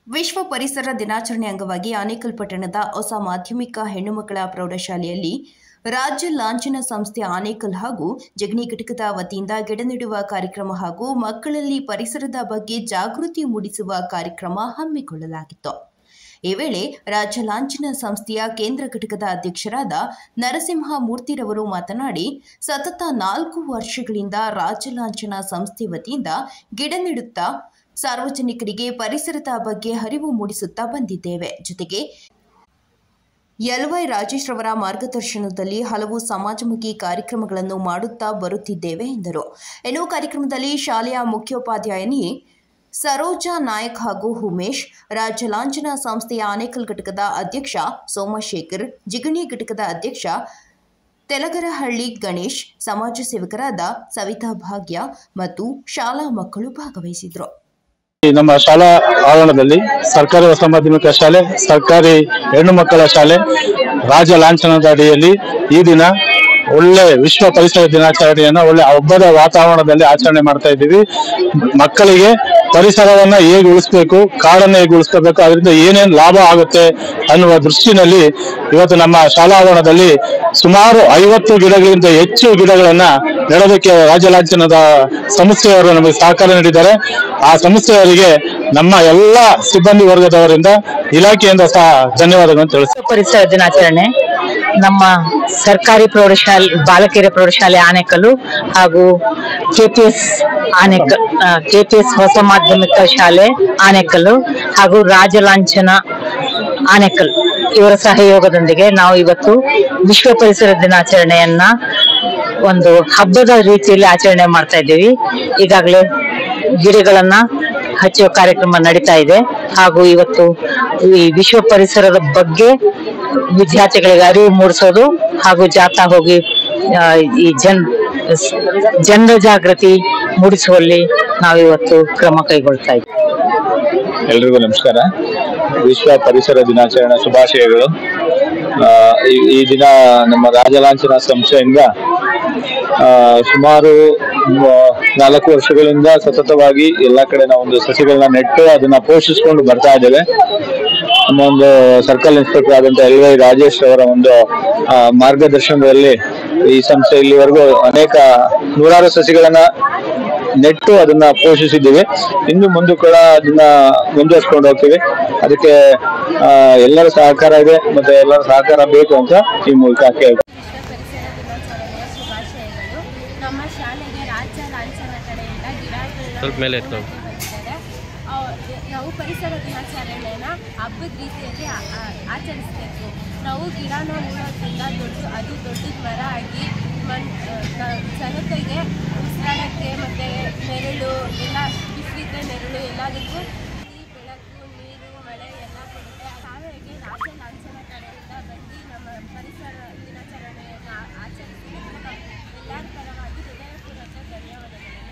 ವಿಶ್ವ ಪರಿಸರ ದಿನಾಚರಣೆ ಅಂಗವಾಗಿ ಆನೇಕಲ್ ಪಟ್ಟಣದ ಹೊಸ ಮಾಧ್ಯಮಿಕ ಹೆಣ್ಣುಮಕ್ಕಳ ಪ್ರೌಢಶಾಲೆಯಲ್ಲಿ ರಾಜ್ಯ ಲಾಂಛನ ಸಂಸ್ಥೆ ಆನೇಕಲ್ ಹಾಗೂ ಜಗಣಿ ಘಟಕದ ವತಿಯಿಂದ ಗಿಡ ನೆಡುವ ಕಾರ್ಯಕ್ರಮ ಹಾಗೂ ಮಕ್ಕಳಲ್ಲಿ ಪರಿಸರದ ಬಗ್ಗೆ ಜಾಗೃತಿ ಮೂಡಿಸುವ ಕಾರ್ಯಕ್ರಮ ಹಮ್ಮಿಕೊಳ್ಳಲಾಗಿತ್ತು ಈ ವೇಳೆ ರಾಜ್ಯ ಲಾಂಛನ ಸಂಸ್ಥೆಯ ಕೇಂದ್ರ ಘಟಕದ ಅಧ್ಯಕ್ಷರಾದ ನರಸಿಂಹ ಮೂರ್ತಿರವರು ಮಾತನಾಡಿ ಸತತ ನಾಲ್ಕು ವರ್ಷಗಳಿಂದ ರಾಜ್ಯ ಲಾಂಛನ ಸಂಸ್ಥೆ ವತಿಯಿಂದ ಗಿಡ ನೆಡುತ್ತಾ ಸಾರ್ವಜನಿಕರಿಗೆ ಪರಿಸರದ ಬಗ್ಗೆ ಅರಿವು ಮೂಡಿಸುತ್ತಾ ಬಂದಿದ್ದೇವೆ ಜೊತೆಗೆ ಎಲ್ವೈ ರಾಜೇಶ್ ರವರ ಮಾರ್ಗದರ್ಶನದಲ್ಲಿ ಹಲವು ಸಮಾಜಮುಖಿ ಕಾರ್ಯಕ್ರಮಗಳನ್ನು ಮಾಡುತ್ತಾ ಬರುತ್ತಿದ್ದೇವೆ ಎಂದರು ಇನ್ನು ಕಾರ್ಯಕ್ರಮದಲ್ಲಿ ಶಾಲೆಯ ಮುಖ್ಯೋಪಾಧ್ಯಾಯಿನಿ ಸರೋಜಾ ನಾಯಕ್ ಹಾಗೂ ಉಮೇಶ್ ರಾಜ್ಯ ಲಾಂಛನ ಸಂಸ್ಥೆಯ ಆನೇಕಲ್ ಘಟಕದ ಅಧ್ಯಕ್ಷ ಸೋಮಶೇಖರ್ ಜಿಗಣಿ ಘಟಕದ ಅಧ್ಯಕ್ಷ ತೆಲಗರಹಳ್ಳಿ ಗಣೇಶ್ ಸಮಾಜ ಸೇವಕರಾದ ಸವಿತಾ ಭಾಗ್ಯ ಮತ್ತು ಶಾಲಾ ಮಕ್ಕಳು ಭಾಗವಹಿಸಿದರು ಈ ನಮ್ಮ ಶಾಲಾ ಆವರಣದಲ್ಲಿ ಸರ್ಕಾರಿ ಹೊಸ ಮಾಧ್ಯಮಿಕ ಶಾಲೆ ಸರ್ಕಾರಿ ಹೆಣ್ಣು ಮಕ್ಕಳ ಶಾಲೆ ರಾಜ್ಯ ಲಾಂಛನದ ಅಡಿಯಲ್ಲಿ ಈ ದಿನ ಒಳ್ಳೆ ವಿಶ್ವ ಪರಿಸರ ದಿನಾಚರಣೆಯನ್ನ ಒಳ್ಳೆ ಹಬ್ಬದ ವಾತಾವರಣದಲ್ಲಿ ಆಚರಣೆ ಮಾಡ್ತಾ ಇದ್ದೀವಿ ಮಕ್ಕಳಿಗೆ ಪರಿಸರವನ್ನ ಹೇಗೆ ಉಳಿಸ್ಬೇಕು ಕಾಡನ್ನ ಹೇಗೆ ಉಳಿಸ್ಕೋಬೇಕು ಅದರಿಂದ ಏನೇನು ಲಾಭ ಆಗುತ್ತೆ ಅನ್ನುವ ದೃಷ್ಟಿನಲ್ಲಿ ಇವತ್ತು ನಮ್ಮ ಶಾಲಾ ಆವರಣದಲ್ಲಿ ಸುಮಾರು ಐವತ್ತು ಗಿಡಗಳಿಂದ ಹೆಚ್ಚು ಗಿಡಗಳನ್ನ ನೆಡೋದಕ್ಕೆ ರಾಜ್ಯ ಲಾಂಛನದ ಸಂಸ್ಥೆಯವರು ನಮಗೆ ಸಹಕಾರ ನೀಡಿದ್ದಾರೆ ಆ ಸಂಸ್ಥೆಯವರಿಗೆ ನಮ್ಮ ಎಲ್ಲ ಸಿಬ್ಬಂದಿ ವರ್ಗದವರಿಂದ ಇಲಾಖೆಯಿಂದ ಸಹ ಧನ್ಯವಾದಗಳನ್ನು ತಿಳಿಸ್ತೀನಿ ವಿಶ್ವ ಪರಿಸರ ದಿನಾಚರಣೆ ನಮ್ಮ ಸರ್ಕಾರಿ ಪ್ರೌಢಶಾಲೆ ಬಾಲಕಿಯರ ಪ್ರೌಢಶಾಲೆ ಆನೆಕಲ್ಲು ಹಾಗೂ ಕೆಪಿಎಸ್ ಆನೆಕಲ್ ಕೆಪಿಎಸ್ ಹೊಸ ಮಾಧ್ಯಮಿಕ ಶಾಲೆ ಆನೆಕಲ್ಲು ಹಾಗೂ ರಾಜಲಾಂಛನ ಆನೆಕಲ್ ಇವರ ಸಹಯೋಗದೊಂದಿಗೆ ನಾವು ಇವತ್ತು ವಿಶ್ವ ಪರಿಸರ ದಿನಾಚರಣೆಯನ್ನ ಒಂದು ಹಬ್ಬದ ರೀತಿಯಲ್ಲಿ ಆಚರಣೆ ಮಾಡ್ತಾ ಇದ್ದೀವಿ ಈಗಾಗಲೇ ಗಿಡಗಳನ್ನ ಹಚ್ಚುವ ಕಾರ್ಯಕ್ರಮ ನಡೀತಾ ಇದೆ ಹಾಗೂ ಇವತ್ತು ಈ ವಿಶ್ವ ಪರಿಸರದ ಬಗ್ಗೆ ವಿದ್ಯಾರ್ಥಿಗಳಿಗೆ ಅರಿವು ಮೂಡಿಸೋದು ಹಾಗೂ ಜಾಥಾ ಹೋಗಿ ಆ, ಈ ಜನ್ ಜನರ ಜಾಗೃತಿ ಮೂಡಿಸುವಲ್ಲಿ ನಾವು ಇವತ್ತು ಕ್ರಮ ಕೈಗೊಳ್ತಾ ಇದ್ದೀವಿ ಎಲ್ರಿಗೂ ನಮಸ್ಕಾರ ವಿಶ್ವ ಪರಿಸರ ದಿನಾಚರಣೆ ಶುಭಾಶಯಗಳು ಆ, ಈ- ಈ ದಿನ ನಮ್ಮ ರಾಜಲಾಂಛನ ಸಂಸ್ಥೆಯಿಂದ ಆ, ಸುಮಾರು ಮ- ನಾಲ್ಕು ವರ್ಷಗಳಿಂದ ಸತತವಾಗಿ ಎಲ್ಲ ಕಡೆ ನಾವು ಒಂದು ಸಸಿಗಳನ್ನ ನೆಟ್ಟು ಅದನ್ನ ಪೋಷಿಸಿಕೊಂಡು ಬರ್ತಾ ಇದ್ದೇವೆ ನಮ್ಮ ಒಂದು ಸರ್ಕಲ್ ಇನ್ಸ್ಪೆಕ್ಟರ್ ಆದಂತ ಎಲ್ ವೈ ರಾಜೇಶ್ ಅವರ ಒಂದು ಆ, ಮಾರ್ಗದರ್ಶನದಲ್ಲಿ ಈ ಸಂಸ್ಥೆ ಇಲ್ಲಿವರೆಗೂ ಅನೇಕ ನೂರಾರು ಸಸಿಗಳನ್ನ ನೆಟ್ಟು ಅದನ್ನ ಪೋಷಿಸಿದ್ದೀವಿ ಇನ್ನು ಮುಂದೆ ಕೂಡ ಅದನ್ನ ಮುಂದುವರ್ಸ್ಕೊಂಡು ಹೋಗ್ತೀವಿ ಅದಕ್ಕೆ ಆ, ಎಲ್ಲರ ಸಹಕಾರ ಇದೆ ಮತ್ತೆ ಎಲ್ಲರ ಸಹಕಾರ ಬೇಕು ಅಂತ ಈ ಮೂಲಕ ಕೇಳ್ತೀನಿ ವಿಶ್ವ ಪರಿಸರ ದಿನಾಚರಣೆಯ ಶುಭಾಶಯಗಳು ನಮ್ಮ ಶಾಲೆಗೆ ರಾಜ್ಯ ಲಾಂಛನ ಕಡೆಯಿಂದ ಗಿಡಗಳನ್ನ ಸ್ವಲ್ಪ ಮೇಲೆ ಎತ್ಕೊ. ಬಂದಿದ್ದಾರೆ ಅವ್- ನಾವು ಪರಿಸರ ದಿನಾಚರಣೆನ ಹಬ್ಬದ ರೀತಿಯಲ್ಲಿ ಆ- ಆ- ಆಚರಿಸಬೇಕು ನಾವು ಗಿಡನ ಉಳೋದ್ರಿಂದ ದೊಡ್ಡ ಅದು ದೊಡ್ಡ ಮರ ಆಗಿ ಮಣ್ ನ- ಜನತೆಗೆ ಉಸಿರಾಡೋಕ್ಕೆ ಮತ್ತು ನೆರಳು ಎಲ್ಲ ಬಿಸಿಲಿದ್ದ ನೆರಳು ಎಲ್ಲದಕ್ಕೂ ಈ ಬೆಳಕು ನೀರು ಮಳೆ ಎಲ್ಲ ಕೊಡುತ್ತೆ ಹಾಗಾಗಿ ರಾಜ್ಯ ಲಾಂಛನ ಕಡೆಯಿಂದ ಬಂದು ನಮ್ಮ ಪರಿಸರ ದಿನ